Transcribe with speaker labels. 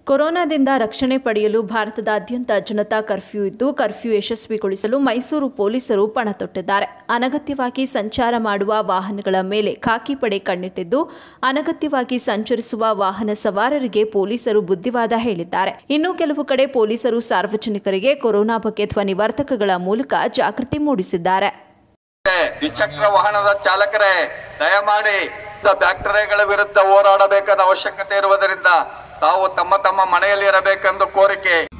Speaker 1: ಕೊರೋನಾದಿಂದ ರಕ್ಷಣೆ ಪಡೆಯಲು ಭಾರತದಾದ್ಯಂತ ಜನತಾ ಕರ್ಫ್ಯೂ ಇದ್ದು ಕರ್ಫ್ಯೂ ಯಶಸ್ವಿಗೊಳಿಸಲು ಮೈಸೂರು ಪೊಲೀಸರು ಪಣ ತೊಟ್ಟಿದ್ದಾರೆ ಅನಗತ್ಯವಾಗಿ ಸಂಚಾರ ಮಾಡುವ ವಾಹನಗಳ ಮೇಲೆ ಖಾಕಿ ಪಡೆ ಕಣ್ಣಿಟ್ಟಿದ್ದು ಅನಗತ್ಯವಾಗಿ ಸಂಚರಿಸುವ ವಾಹನ ಸವಾರರಿಗೆ ಪೊಲೀಸರು ಬುದ್ಧಿವಾದ ಹೇಳಿದ್ದಾರೆ ಇನ್ನು ಕೆಲವು ಕಡೆ ಪೊಲೀಸರು ಸಾರ್ವಜನಿಕರಿಗೆ ಕೊರೋನಾ ಬಗ್ಗೆ ಧ್ವನಿವರ್ಧಕಗಳ ಮೂಲಕ ಜಾಗೃತಿ ಮೂಡಿಸಿದ್ದಾರೆ
Speaker 2: ದ್ವಿಚಕ್ರ ವಾಹನದ ಚಾಲಕರೇ ದಯಮಾಡಿ ಬ್ಯಾಕ್ಟೀರಿಯಾಗಳ ವಿರುದ್ಧ ಹೋರಾಡಬೇಕಾದ ಅವಶ್ಯಕತೆ ಇರುವುದರಿಂದ ತಾವು ತಮ್ಮ ತಮ್ಮ ಮನೆಯಲ್ಲಿ ಇರಬೇಕೆಂದು ಕೋರಿಕೆ